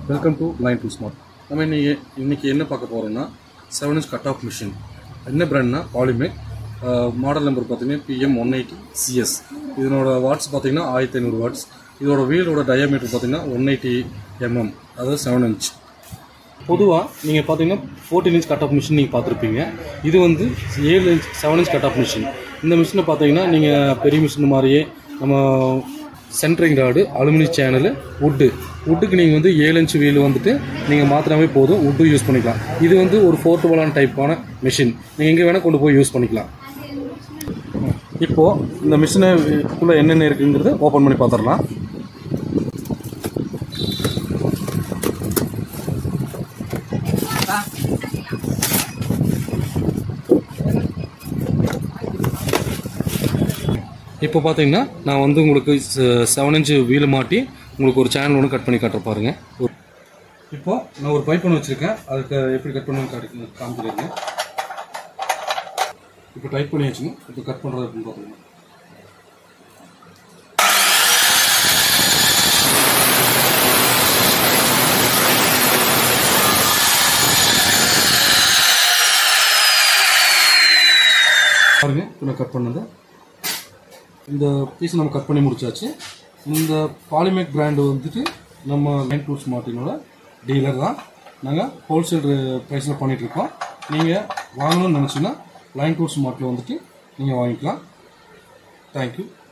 welcome to line to smart நம்ம இன்னைக்கு இன்னைக்கு என்ன பார்க்க போகிறோம்னா seven inch cut off machine என்ன பிராண்ட்னா பாலிமேக் மாடல் நம்பர் பார்த்தீங்கன்னா பிஎம் ஒன் எயிட்டி சிஎஸ் இதனோட வாட்ஸ் பார்த்தீங்கன்னா ஆயிரத்தி ஐநூறு வாட்ஸ் இதோட வீலோட டயாமீட்டர் பார்த்தீங்கன்னா ஒன் எயிட்டி எம்எம் அதாவது செவன் இன்ச் பொதுவாக நீங்கள் பார்த்தீங்கன்னா fourteen inch cut off machine நீங்கள் பார்த்துருப்பீங்க இது வந்து ஏழு inch seven inch cut off machine இந்த மிஷினை பார்த்தீங்கன்னா நீங்கள் பெரிய மிஷின் மாதிரியே நம்ம centring rod aluminium channel wood வுட்டுக்கு நீங்கள் வந்து ஏழு இன்ச் வீல் வந்துட்டு நீங்கள் மாத்திராமே போதும் வுட்டு யூஸ் பண்ணிக்கலாம் இது வந்து ஒரு போர்ட்டபுளான டைப்பான மிஷின் நீங்கள் எங்கே வேணால் கொண்டு போய் யூஸ் பண்ணிக்கலாம் இப்போது இந்த மிஷினுக்குள்ளே என்னென்ன இருக்குங்கிறத ஓப்பன் பண்ணி பார்த்துடலாம் இப்போ பார்த்தீங்கன்னா நான் வந்து உங்களுக்கு செவன் இன்ச் வீல் மாட்டி உங்களுக்கு ஒரு சேனல் ஒன்று கட் பண்ணி காட்டுற பாருங்க இப்போ நான் ஒரு பைப் ஒன்று வச்சுருக்கேன் அதுக்கு எப்படி கட் பண்ணணும் காட்டி காமிக்கிறேங்க இப்போ டைப் பண்ணி வச்சுங்க இப்போ கட் பண்ணுறது அப்படின்னு பார்த்தீங்கன்னா பாருங்க இப்போ நான் கட் பண்ணது இந்த பீஸ் நம்ம கட் பண்ணி முடிச்சாச்சு இந்த பாலிமேக் பிராண்டு வந்துட்டு நம்ம லைன் டூல்ஸ் மார்ட்டினோட டீலர் தான் நாங்கள் ஹோல்சேல் ப்ரைஸில் பண்ணிகிட்ருக்கோம் நீங்கள் வாங்கணும்னு நினச்சிங்கன்னா லைன் டூல்ஸ் மார்ட்டில் வந்துட்டு நீங்கள் வாங்கிக்கலாம் தேங்க்யூ